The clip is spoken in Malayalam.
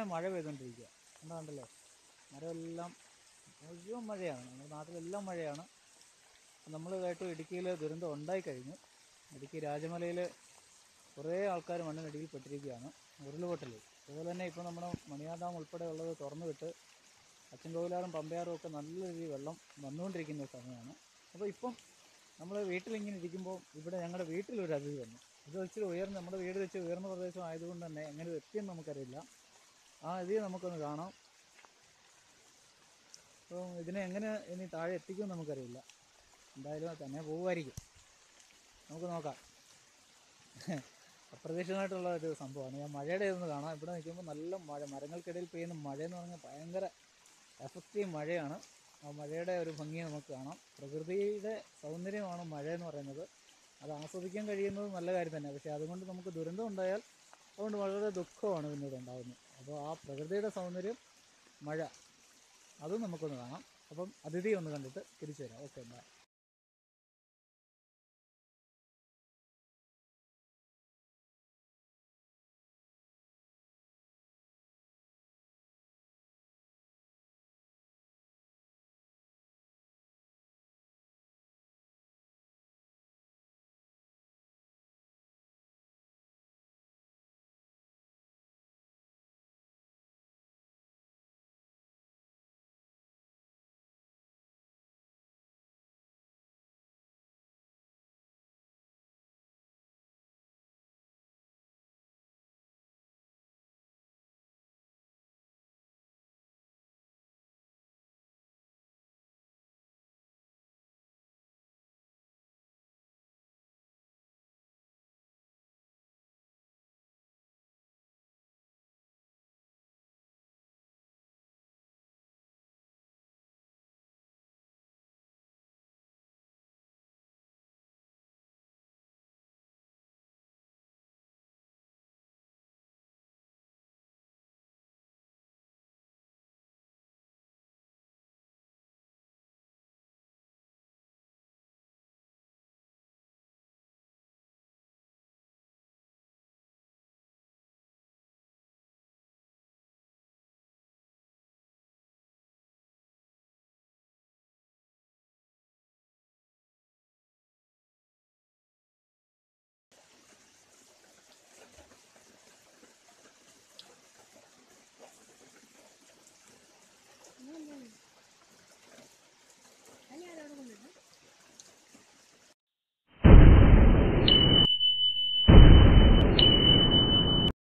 മഴ പെയ്തുകൊണ്ടിരിക്കുക എന്താ കണ്ടല്ലോ മരമെല്ലാം മുഴുവൻ മഴയാണ് നമ്മുടെ നാട്ടിലെല്ലാം മഴയാണ് നമ്മൾ കേട്ടു ഇടുക്കിയിൽ ദുരന്തം ഉണ്ടായി കഴിഞ്ഞു ഇടുക്കി രാജമലയിൽ കുറേ ആൾക്കാർ മണ്ണിനടിയിൽ പെട്ടിരിക്കുകയാണ് ഉരുളുപൊട്ടൽ അതുപോലെ തന്നെ ഇപ്പോൾ നമ്മുടെ മണിയാർ ഡാം ഉൾപ്പെടെ ഉള്ളത് തുറന്നു വിട്ട് അച്ചൻകോവിലാറും പമ്പയാറും ഒക്കെ നല്ല രീതിയിൽ വെള്ളം വന്നുകൊണ്ടിരിക്കുന്ന ഒരു സമയമാണ് അപ്പോൾ ഇപ്പം നമ്മൾ വീട്ടിലിങ്ങനെ ഇരിക്കുമ്പോൾ ഇവിടെ ഞങ്ങളുടെ വീട്ടിലൊരു അതിഥി വന്നു ഇത് വെച്ച് ഉയർന്ന നമ്മുടെ വീട് വെച്ച് ഉയർന്ന പ്രദേശം ആയതുകൊണ്ട് തന്നെ എങ്ങനെ എത്തിയെന്ന് നമുക്കറിയില്ല ആ അതിഥിയെ നമുക്കൊന്ന് കാണാം അപ്പോൾ ഇതിനെ എങ്ങനെ ഇനി താഴെ എത്തിക്കുമെന്ന് നമുക്കറിയില്ല എന്തായാലും തന്നെ പോകുമായിരിക്കും നമുക്ക് നോക്കാം അപ്രതീക്ഷിതമായിട്ടുള്ള ഒരു സംഭവമാണ് ഞാൻ മഴയുടെ ഒന്ന് കാണാം ഇവിടെ നിൽക്കുമ്പോൾ നല്ല മഴ മരങ്ങൾക്കിടയിൽ പെയ്യുന്ന മഴയെന്ന് പറഞ്ഞാൽ ഭയങ്കര എഫക്റ്റീവ് മഴയാണ് ആ മഴയുടെ ഒരു ഭംഗി നമുക്ക് കാണാം പ്രകൃതിയുടെ സൗന്ദര്യമാണ് മഴ എന്ന് പറയുന്നത് അത് ആസ്വദിക്കാൻ കഴിയുന്നത് നല്ല കാര്യം തന്നെ പക്ഷേ അതുകൊണ്ട് നമുക്ക് ദുരന്തം ഉണ്ടായാൽ അതുകൊണ്ട് വളരെ ദുഃഖമാണ് പിന്നീട് ഉണ്ടാകുന്നത് അപ്പോൾ ആ പ്രകൃതിയുടെ സൗന്ദര്യം മഴ അതും നമുക്കൊന്ന് കാണാം അപ്പം അതിഥി ഒന്ന് കണ്ടിട്ട് തിരിച്ചു വരാം ഓക്കെ ബൈ